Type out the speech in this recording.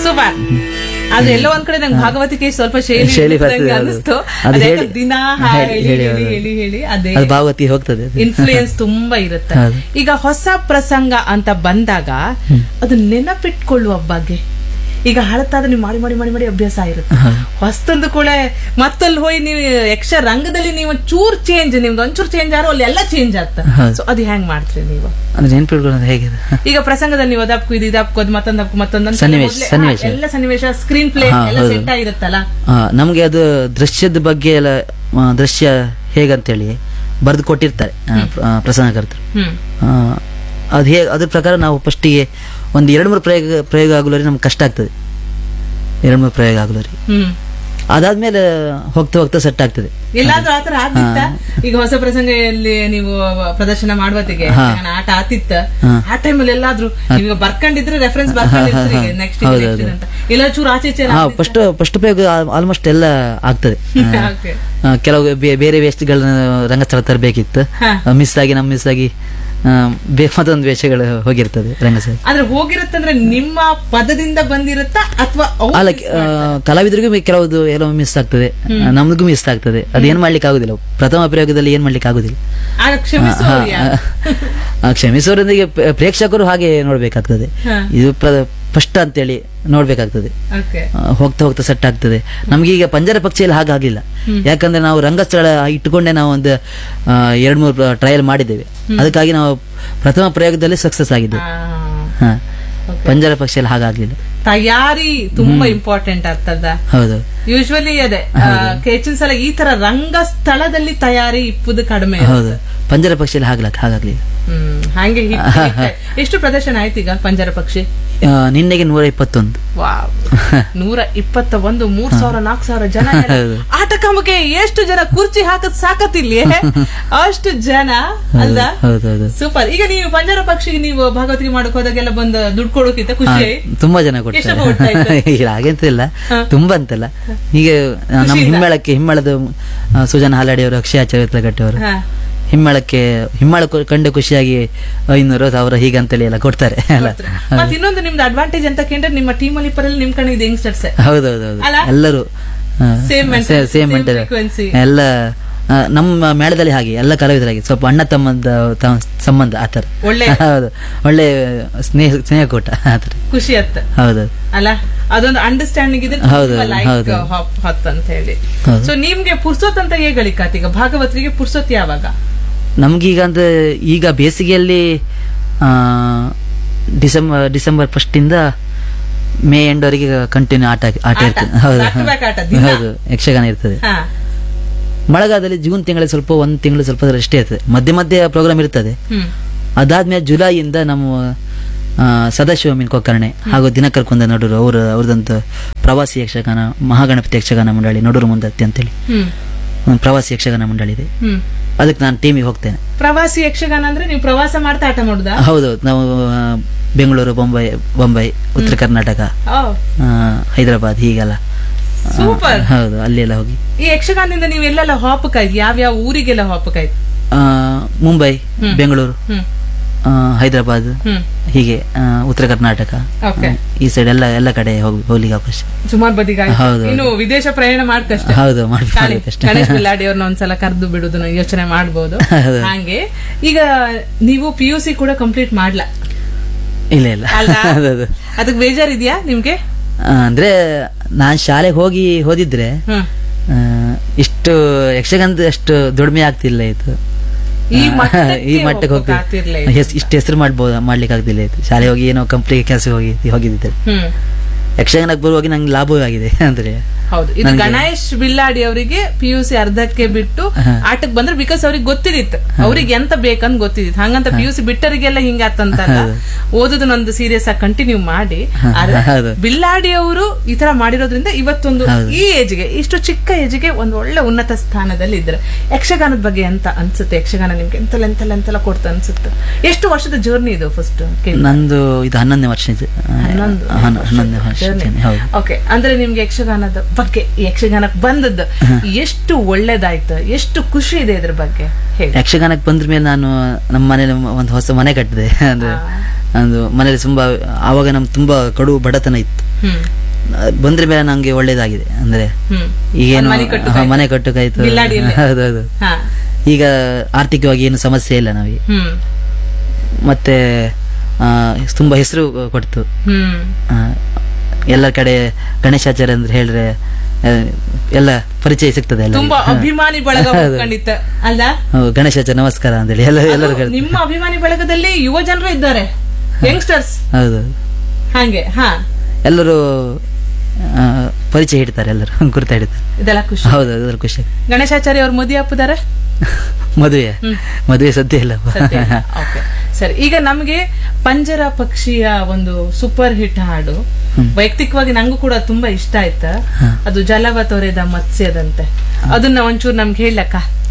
Super ಆದ್ರೆ ಎಲ್ಲೋ ಒಂದ್ ಕಡೆ ನಂಗೆ ಭಾಗವತಿಕೆ ಸ್ವಲ್ಪ ಶೈಲಿ ಶೈಲಿ ಇದ್ದಂಗೆ ಬರ್ತದೆ ಅದು. ಅನಿಸ್ತು ಅದು ಅದೇ ಹೇಳಿ- ದಿನ ಹಾಡಿ ಹೇಳಿ- ಹೇಳಿ ಹೇಳಿ ಹೇಳಿ ಹೌದು. ಹೇಳಿ ಅದೇ ಅದು ಭಾವತಿ ಹೋಗ್ತದೆ ಅದು. ಇನ್ಫ್ಲೂಯೆನ್ಸ್ ತುಂಬಾ ಇರುತ್ತೆ ಹೌದು. ಈಗ ಹೊಸ ಪ್ರಸಂಗ ಅಂತ ಬಂದಾಗ ಅದು ನೆನಪಿಟ್ಕೊಳ್ಳುವ ಬಗ್ಗೆ ಈಗ ಹಳತಾದ್ರೆ ನೀವು ಮಾಡಿ ಮಾಡಿ ಮಾಡಿ ಮಾಡಿ ಅಭ್ಯಾಸ ಇರುತ್ತೆ ಹೊಸ್ತೊಂದು ಕೂಡ ಮತ್ತಲ್ಲಿ ಹೋಗಿ ನೀವು ಯಕ್ಷ ರಂಗದಲ್ಲಿ ನೀವು ಚೂರ್ ಚೇಂಜ್ ನಿಮ್ದು ಒಂಚೂರು ಚೇಂಜ್ ಆರೋ ಅಲ್ಲಿ ಎಲ್ಲ ಚೇಂಜ್ ಆಗ್ತದೆ ಹೌದು. ಸೊ ಅದು ಹೆಂಗ್ ಮಾಡ್ತೀರಿ ನೀವು ಅಂದ್ರೆ ನೆನ್ಪಿಟ್ಕೊಳ್ಳೋದು ಹೇಗೆ ಅದು? ಈಗ ಪ್ರಸಂಗದಲ್ಲಿ ನೀವು ಅದಕ್ಕೂ ಇದು ಇದಕ್ಕೂ ಅದು ಮತ್ತೊಂದಕ್ಕೂ ಮತ್ತೊಂದು ಅಂತ ಸನ್ನಿವೇಶ, ಮೊದ್ಲೇ- ಸನ್ನಿವೇಶ. ಹಾ, ಎಲ್ಲ ಸನ್ನಿವೇಶ ಸ್ಕ್ರೀನ್ ಪ್ಲೇ ಹಾ, ಎಲ್ಲ ಹೌದು. ಸೆಟ್ ಆಗಿರುತ್ತಲ್ಲ ಆ, ನಮ್ಗೆ ಅದು ದೃಶ್ಯದ ಬಗ್ಗೆ ಎಲ್ಲ ಆ, ದೃಶ್ಯ ಹೇಗಂತೇಳಿ ಬರೆದು ಕೊಟ್ಟಿರ್ತಾರೆ ಆ, ಪ್ರ- ಆ, ಪ್ರಸಂಗಕರ್ತರು ಹ್ಮ್ ಆ, ಅದು ಹೇಗೆ ಅದ್ರ ಪ್ರಕಾರ ನಾವು ಫಸ್ಟಿಗೆ ಒಂದು ಎರಡು ಮೂರು ಪ್ರಯೋಗ ಪ್ರಯೋಗ ಆಗಲರಿ ನಮ್ಗೆ ಕಷ್ಟ ಆಗ್ತದೆ ಎರಡು ಮೂರು ಪ್ರಯೋಗ ಆಗಲರಿ ಹ್ಮ್ ಅದಾದ್ಮೇಲೆ ಹೋಗ್ತಾ ಹೋಗ್ತಾ ಸೆಟ್ ಆಗ್ತದೆ ಎಲ್ಲಾದ್ರೂ ಆತರ ಆಗ್ತಿತ್ತ ಈಗ ಹೊಸ ಪ್ರಸಂಗದಲ್ಲಿ ನೀವು ಪ್ರದರ್ಶನ ಮಾಡುವತ್ತಿಗೆ ಆಟ ಆತಿತ್ತ ಆ ಟೈಮಲ್ಲಿ ಎಲ್ಲಾದ್ರೂ ಈಗ ಬರ್ಕೊಂಡಿದ್ರೆ ರೆಫರೆನ್ಸ್ ಬರ್ಕೊಂಡಿರ್ತೀರಿ ನೆಕ್ಸ್ಟ್ ಹೌದು, ನೆಕ್ಸ್ಟ್ ಅಂತ ಇಲ್ಲ ಚೂರು ಆಚೆ ಈಚೆ ಹಾ ಫಸ್ಟ್ ಫಸ್ಟ್ ಪ್ರಯೋಗ ಆಲ್ಮೋಸ್ಟ್ ಎಲ್ಲ ಆಗ್ತದೆ ಆ, Okay. ಆ, ಕೆಲವು ಬೇ- ಬೇರೆ ವೇಷಗಳನ್ನ ರಂಗಸ್ಥಳ ತರಬೇಕಿತ್ತು ಹಾ. ಮಿಸ್ ಆಗಿ ನಮ್ ಮಿಸ್ ಆಗಿ ಆ, ಬೇ- ಮತ್ತೊಂದು ವೇಷಗಳು ಹೋಗಿರ್ತದೆ ರಂಗಸ್ಥಳ ಆದ್ರೆ ಹೋಗಿರುತ್ತಂದ್ರೆ ನಿಮ್ಮ ಪದದಿಂದ ಬಂದಿರುತ್ತಾ ಅಥವಾ ಅಲ್ಲ ಆ, ಕಲಾವಿದರಿಗೂ ಮಿ- ಕೆಲವುದು ಎಲ್ಲೋ ಮಿಸ್ ಆಗ್ತದೆ ಆ, ನಮ್ಗೂ ಮಿಸ್ ಆಗ್ತದೆ ಅದೇನ್ ಮಾಡ್ಲಿಕ್ಕೆ ಆಗುದಿಲ್ಲ ಪ್ರಥಮ ಪ್ರಯೋಗದಲ್ಲಿ ಏನ್ ಮಾಡ್ಲಿಕ್ಕೆ ಆಗುದಿಲ್ಲ ಆಗ ಕ್ಷಮಿಸು ಹಾ, ಆ, ಕ್ಷಮಿಸೋರೊಂದಿಗೆ ಪ್ರ- ಪ್ರೇಕ್ಷಕರು ಹಾಗೆ ನೋಡ್ಬೇಕಾಗ್ತದೆ ಹಾ. ಇದು ಫಸ್ಟ್ ಅಂತೇಳಿ ನೋಡ್ಬೇಕಾಗ್ತದೆ ಓಕೆ ಆ, ಹೋಗ್ತಾ ಹೋಗ್ತಾ ಸೆಟ್ ಆಗ್ತದೆ ನಮ್ಗೆ ಈಗ ಪಂಜರ ಪಕ್ಷಿಯಲ್ಲಿ ಹಾಗಾಗಿಲ್ಲ ಯಾಕಂದ್ರೆ ನಾವು ರಂಗಸ್ಥಳ ಇಟ್ಟುಕೊಂಡೇ ನಾವು ಒಂದು ಆ, ಎರಡ್ ಮೂರು ಟ್ರಯಲ್ ಮಾಡಿದ್ದೇವೆ ಅದಕ್ಕಾಗಿ ನಾವು ಪ್ರಥಮ ಪ್ರಯೋಗದಲ್ಲಿ ಸಕ್ಸಸ್ ಆಗಿದ್ದೇವೆ ಹಾ ಪಂಜರ ಪಕ್ಷಿಯಲ್ಲಿ ಹಾಗಾಗ್ಲಿಲ್ಲ ತಯಾರಿ ತುಂಬಾ ಇಂಪಾರ್ಟೆಂಟ್ ಆಗ್ತದ ಹೌದು ಯೂಶ್ವಲಿ ಅದೇ ಹೆಚ್ಚಿನ ಸಲ ಈ ತರ ರಂಗಸ್ಥಳದಲ್ಲಿ ತಯಾರಿ ಇಪ್ಪುದು ಕಡಿಮೆ ಹೌದು ಪಂಜರ ಪಕ್ಷಿಯಲ್ಲಿ ಹಾಗ್ಲಕ್ ಹಾಗಾಗ್ಲಿಲ್ಲ ಹ್ಮ್ ಹಾಗೆ hit hit. ಎಷ್ಟು ಪ್ರದರ್ಶನ ಆಯ್ತು ಈಗ ಪಂಜರ ಪಕ್ಷಿ ಆ, ನಿನ್ನೆಗೆ ನೂರ ಇಪ್ಪತ್ತೊಂದು ವಾವ್ ನೂರ ಇಪ್ಪತ್ತ ಒಂದು ಮೂರ್ ಸಾವಿರ ನಾಲ್ಕು ಸಾವಿರ ಜನ ಹೌದು. ಆಟಕಂಬಕ್ಕೆ ಎಷ್ಟು ಜನ ಕುರ್ಚಿ ಹಾಕದ್ ಸಾಕತ್ತಿಲ್ಲಿ ಅಷ್ಟು ಜನ ಅಲ್ದ ಹೌದು ಹೌದು ಸೂಪರ್ ಈಗ ನೀವು ಪಂಜರ ಪಕ್ಷಿಗೆ ನೀವು ಭಾಗವತಿಗೆ ಮಾಡಕ್ ಹೋದಾಗೆಲ್ಲ ಬಂದು ದುಡ್ಡು ಕೊಡೋಕ್ಕಿಂತ ಖುಷಿ ತುಂಬಾ ಜನ ಎಷ್ಟು ಕೊಡ್ತಾ ಕೊಡ್ತಾರೆ ಇಲ್ಲ ಹಾಗೆಂತ ಇಲ್ಲ ತುಂಬಾ ಅಂತಲ್ಲ ಹೀಗೆ ನಮ್ಮ ಖುಷಿಯಿಂದ? ಹಿಮ್ಮೇಳಕ್ಕೆ ಹಿಮ್ಮೇಳದ ಆ, ಸುಜಾನ ಹಾಲಾಡಿ ಅವರು ಅಕ್ಷಯ ಆಚಾರ್ಯ ಅವರು ಹಾ ಹಿಮ್ಮೇಳಕ್ಕೆ ಹಿಮ್ಮೇಳ ಕು- ಕಂಡು ಖುಷಿಯಾಗಿ ಐನೂರು ಸಾವಿರ ಹೀಗಂತೇಳಿ ಎಲ್ಲ ಕೊಡ್ತಾರೆ ಅಲ್ಲ ಮತ್ ಇನ್ನೊಂದು ನಿಮ್ದು ಅಡ್ವಾಂಟೇಜ್ ಅಂತ ಕೇಂದ್ರ ನಿಮ್ಮ ಟೀಮ್ ಅಲ್ಲಿ ಪರಲ್ಲಿ ನಿಮ್ ಕಡೆ ಇದೆ ಯಂಗ್ಸ್ಟರ್ಸ್ ಹೌದೌದೌದು ಅಲ್ಲ? ಎಲ್ಲರೂ Same mentality, same same mental frequency. ಎಲ್ಲ ಆ, ನಮ್ಮ ಮೇಳದಲ್ಲಿ ಹಾಗೆ ಎಲ್ಲ ಕಲಾವಿದರಾಗಿ ಸ್ವಲ್ಪ ಅಣ್ಣ ತಮ್ಮಂದ ತ- ಸಂಬಂಧ ಆತರ ಒಳ್ಳೆ ಹೌದು ಒಳ್ಳೆ ಸ್ನೇಹ ಸ್ನೇಹಕೂಟ ಆತರ ಖುಷಿ ಅತ್ತ ಹೌದು ಅಲ್ಲ ಅದೊಂದು ಅಂಡರ್ಸ್ಟ್ಯಾಂಡಿಂಗ್ ಇದೆ ಹೌದು, ಲೈಕ್ ಹೌದು. ಹೊತ್ ಅಂತ ಹೇಳಿ ಹೌದು. ಸೊ ನಿಮ್ಗೆ ಪುರ್ಸೋತ್ ಅಂತ ಹೇಗೆ ಗಳಿಕಾತ್ ಈಗ ಭಾಗವತಿಗೆ ಪುರ್ಸೋತ್ ಯಾವಾಗ ನಮ್ಗೀಗ ಅಂದ್ರೆ ಈಗ ಬೇಸಿಗೆಯಲ್ಲಿ ಆ, ಡಿಸೆಂಬರ್ ಡಿಸೆಂಬರ್ ಫಸ್ಟ್ ಇಂದ ಮೇ ಎಂಡ್ ವರೆಗೆ ಕಂಟಿನ್ಯೂ ಆಟ ಆಟ ಆಟ. ಇರ್ತದೆ ಹೌದು Back to back ಆಟ, ದಿನ. ಹೌದು ಯಕ್ಷಗಾನ ಇರ್ತದೆ ಹಾ ಮಳೆಗಾಲದಲ್ಲಿ ಜೂನ್ ತಿಂಗಳಲ್ಲಿ ಸ್ವಲ್ಪ ಒಂದ್ ತಿಂಗಳು ಸ್ವಲ್ಪ ಅಷ್ಟೇ ಇರ್ತದೆ ಮಧ್ಯೆ ಮಧ್ಯೆ ಪ್ರೋಗ್ರಾಮ್ ಇರ್ತದೆ ಹ್ಮ್ ಅದಾದ್ಮೇಲೆ ಜುಲೈಯಿಂದ ನಮ್ಮ ಆ, ಸದಾಶಿವಮೀನ್ ಕೊಕ್ಕರ್ಣೆ ಹಾಗೂ ದಿನಕರ್ ಕುಂದ ನಡೂರು ಅವರು ಅವ್ರದಂತ ಪ್ರವಾಸಿ ಯಕ್ಷಗಾನ ಮಹಾಗಣಪತಿ ಯಕ್ಷಗಾನ ಮಂಡಳಿ ನಡೂರು ಮುಂದತ್ತಿ ಅಂತೇಳಿ ಹ್ಮ್ ಒಂದು ಪ್ರವಾಸಿ ಯಕ್ಷಗಾನ ಮಂಡಳಿ ಇದೆ ಹ್ಮ್ ಅದಕ್ಕೆ ನಾನು ಟೀಮಿಗೆ ಹೋಗ್ತೇನೆ ಪ್ರವಾಸಿ ಯಕ್ಷಗಾನ ಅಂದ್ರೆ ನೀವು ಪ್ರವಾಸ ಮಾಡ್ತಾ ಆಟ ಮಾಡುದಾ ಹೌದೌದು ನಾವು ಆ, ಬೆಂಗಳೂರು ಬೊಂಬೈ ಬೊಂಬೈ ಉತ್ತರ ಕರ್ನಾಟಕ ಓ ಆ, ಹೈದರಾಬಾದ್ ಹೀಗೆಲ್ಲ ಆ, Super. ಹೌದು ಅಲ್ಲೆಲ್ಲ ಹೋಗಿ ಈ ಯಕ್ಷಗಾನದಿಂದ ನೀವು ಎಲ್ಲೆಲ್ಲ ಹಾಪಕ್ಕಾಯ್ತು ಯಾವ್ಯಾವ ಊರಿಗೆಲ್ಲ ಹಾಪಕ್ಕಾಯ್ತು ಆ, ಮುಂಬೈ ಬೆಂಗಳೂರು ಹ್ಮ್ ಆ, ಹೈದರಾಬಾದ್ ಹ್ಮ್ ಹೀಗೆ ಆ, ಉತ್ತರ ಕರ್ನಾಟಕ ಓಕೆ ಈ ಸೈಡ್ ಎಲ್ಲ ಎಲ್ಲ ಕಡೆ ಹೋಗಿ ಹೋಗ್ಲಿಕ್ಕೆ ಅವಕಾಶ ಸುಮಾರು ಬದಿಗಾಯ್ತು ಹೌದು. ಇನ್ನು ವಿದೇಶ ಪ್ರಯಾಣ ಮಾಡ್ಕಷ್ಟೇ ಹೌದು ಮಾಡ್ಬೇಕಷ್ಟೇ ಗಣೇಶ್ ಬಿಲ್ಲಾಡಿ ಅವ್ರನ್ನ ಒಂದ್ಸಲ ಕರೆದು ಬಿಡುದನ್ನ ಯೋಚನೆ ಮಾಡಬಹುದು ಹೌದು. ಹಾಗೆ ಈಗ ನೀವು ಪಿ ಯು ಸಿ ಕೂಡ ಕಂಪ್ಲೀಟ್ ಮಾಡ್ಲ ಇಲ್ಲ ಇಲ್ಲ ಅಲ್ಲ? ಹೌದೌದು. ಅದಕ್ಕೆ ಬೇಜಾರಿದ್ಯಾ ನಿಮ್ಗೆ ಆ, ಅಂದ್ರೆ ನಾನ್ ಶಾಲೆಗೆ ಹೋಗಿ ಓದಿದ್ರೆ ಹ್ಮ್ ಆ, ಇಷ್ಟು ಯಕ್ಷಗಾನದ ಅಷ್ಟು ದುಡಿಮೆ ಆಗ್ತಿಲ್ಲ ಇತ್ತು ಈ ಆ, ಮಟ್ಟಕ್ಕೆ ಈ ಮಟ್ಟಕ್ಕೆ ಹೋಗ್ಲಿಕ್ಕೆ ಆಗ್ತಿರ್ಲೇ ಹೋಗ್ತಿಲ್ಲ ಹೆಸ್- ಇಷ್ಟು ಹೆಸರು ಮಾಡ್ಬೋದು ಮಾಡ್ಲಿಕ್ಕೆ ಆಗ್ತಿಲ್ಲ ಇತ್ತು ಶಾಲೆ ಹೋಗಿ ಏನೋ ಕಂಪ್ನಿಗೆ ಕೆಲಸ ಹೋಗಿ ಹೋಗಿದ್ದೆ ಹ್ಮ್ ಯಕ್ಷಗಾನಕ್ಕೆ ಬರುವಾಗ ನಂಗೆ ಲಾಭವೇ ಆಗಿದೆ ಅಂದ್ರೆ ಹೌದು ಇದು ಗಣೇಶ್ ಬಿಲ್ಲಾಡಿ ಅವರಿಗೆ ಪಿ ಯು ಸಿ ಅರ್ಧಕ್ಕೆ ಬಿಟ್ಟು ಆಟಕ್ಕೆ ಬಂದ್ರೆ ಬಿಕಾಸ್ ಅವ್ರಿಗೆ ಗೊತ್ತಿದಿತ್ತು ಅವ್ರಿಗೆ ಎಂತ ಬೇಕಂತ ಗೊತ್ತಿದಿತ್ತು ಹಂಗಂತ ಪಿ ಯು ಸಿ ಬಿಟ್ಟರಿಗೆಲ್ಲ ಹಿಂಗಾತಂತಲ್ಲ ಓದೋದನ್ನೊಂದು ಸೀರಿಯಸ್ ಆಗಿ ಕಂಟಿನ್ಯೂ ಮಾಡಿ ಆದ್ರೆ ಹೌದು. ಬಿಲ್ಲಾಡಿ ಅವರು ಈ ತರ ಮಾಡಿರೋದ್ರಿಂದ ಇವತ್ತೊಂದು ಹೌದು. ಈ ಏಜ್ಗೆ ಇಷ್ಟು ಚಿಕ್ಕ ಏಜ್ಗೆ ಒಂದು ಒಳ್ಳೆ ಉನ್ನತ ಸ್ಥಾನದಲ್ಲಿ ಇದ್ರೆ ಯಕ್ಷಗಾನದ ಬಗ್ಗೆ ಎಂತ ಅನ್ಸುತ್ತೆ ಯಕ್ಷಗಾನ ನಿಮ್ಗೆ ಎಂತೆಲ್ಲ ಎಂತೆಲ್ಲ ಎಂತೆಲ್ಲ ಕೊಡ್ತಾ ಅನ್ಸುತ್ತೆ ಎಷ್ಟು ವರ್ಷದ ಜರ್ನಿ ಇದು ಫಸ್ಟ್ ನಂದು ಇದು ಹನ್ನೊಂದನೇ ವರ್ಷ ಇದು. ಆ, ಹನ್ನೊಂದು ಹನ್ನ- ಹನ್ನೊಂದನೇ ವರ್ಷ ಇದ್ದೇನೆ, ಹೌದು ಓಕೆ ಅಂದ್ರೆ ನಿಮ್ಗೆ ಯಕ್ಷಗಾನದ ಬಗ್ಗೆ ಯಕ್ಷಗಾನಕ್ಕೆ ಬಂದದ್ದು ಎಷ್ಟು ಒಳ್ಳೇದಾಯ್ತು ಎಷ್ಟು ಖುಷಿ ಇದೆ ಇದ್ರ ಬಗ್ಗೆ ಹೇಳಿ ಯಕ್ಷಗಾನಕ್ಕೆ ಬಂದ್ರ ಮೇಲೆ ನಾನು ನಮ್ಮ ಮನೇಲಿ ಒಂದು ಹೊಸ ಮನೆ ಕಟ್ಟಿದೆ ಅಂದ್ರೆ ಒಂದು ಮನೇಲಿ ತುಂಬಾ ಆವಾಗ ನಮ್ ತುಂಬಾ ಕಡು ಬಡತನ ಇತ್ತು ಹ್ಮ್ ಆ, ಬಂದ್ರ ಮೇಲೆ ನಂಗೆ ಒಳ್ಳೇದಾಗಿದೆ ಅಂದ್ರೆ ಹ್ಮ್ ಈಗೇನು ಮನೆ ಕಟ್ಟು ಹಾ, ಮನೆ ಕಟ್ಟುಕಾಯ್ತು ಬಿಲ್ಲಾಡಿಯಲ್ಲಿ. ಹೌದೌದು ಹಾ ಈಗ ಆರ್ಥಿಕವಾಗಿ ಏನು ಸಮಸ್ಯೆ ಇಲ್ಲ ನಮಗೆ ಹ್ಮ್ ಮತ್ತೆ ಆ, ತುಂಬಾ ಹೆಸರು ಕೊಡ್ತು ಹ್ಮ್ ಆ, ಎಲ್ಲ ಕಡೆ ಗಣೇಶಾಚಾರ್ಯ ಅಂದ್ರೆ ಹೇಳಿದ್ರೆ ಆ, ಎಲ್ಲ ಪರಿಚಯ ಸಿಗ್ತದೆ ಎಲ್ಲ ತುಂಬಾ ಅಭಿಮಾನಿ ಬಳಗ ಖಂಡಿತ ಅಲ್ಲ ಗಣೇಶಾಚಾರ್ಯ ನಮಸ್ಕಾರ ಅಂತೇಳಿ ಎಲ್ಲ ಎಲ್ಲರೂ ಅದು ಕರೀತಾರೆ. ನಿಮ್ಮ ಅಭಿಮಾನಿ ಬಳಗದಲ್ಲಿ ಯುವ ಜನರು ಇದ್ದಾರೆ ಯಂಗ್ಸ್ಟರ್ಸ್ ಹೌದು ಹಾಗೆ ಹಾ ಎಲ್ಲರೂ ಆ, ಪರಿಚಯ ಹಿಡ್ತಾರೆ ಎಲ್ಲರೂ ಗುರ್ತ ಹಿಡಿತಾರೆ ಇದೆಲ್ಲ ಖುಷಿ ಹೌದು ಅದ್ರ ಖುಷಿ ಗಣೇಶಾಚಾರ್ಯ ಅವ್ರ ಮದುವೆ ಅಪ್ಪದಾರೆ ಮದುವೆ ಮದುವೆ ಸದ್ಯ ಇಲ್ಲ ಸತ್ಯ ಓಕೆ ಸರಿ ಈಗ ನಮ್ಗೆ ಪಂಜರ ಪಕ್ಷಿಯ ಒಂದು ಸೂಪರ್ ಹಿಟ್ ಹಾಡು ವೈಯಕ್ತಿಕವಾಗಿ ನಂಗೂ ಕೂಡ ತುಂಬಾ ಇಷ್ಟ ಆಯ್ತಾ ಅದು ಜಲವ ತೊರೆದ ಮತ್ಸ್ಯದಂತೆ ಅದನ್ನ ಒಂಚೂರು ನಮ್ಗೆ ಹೇಳಕ್ಕ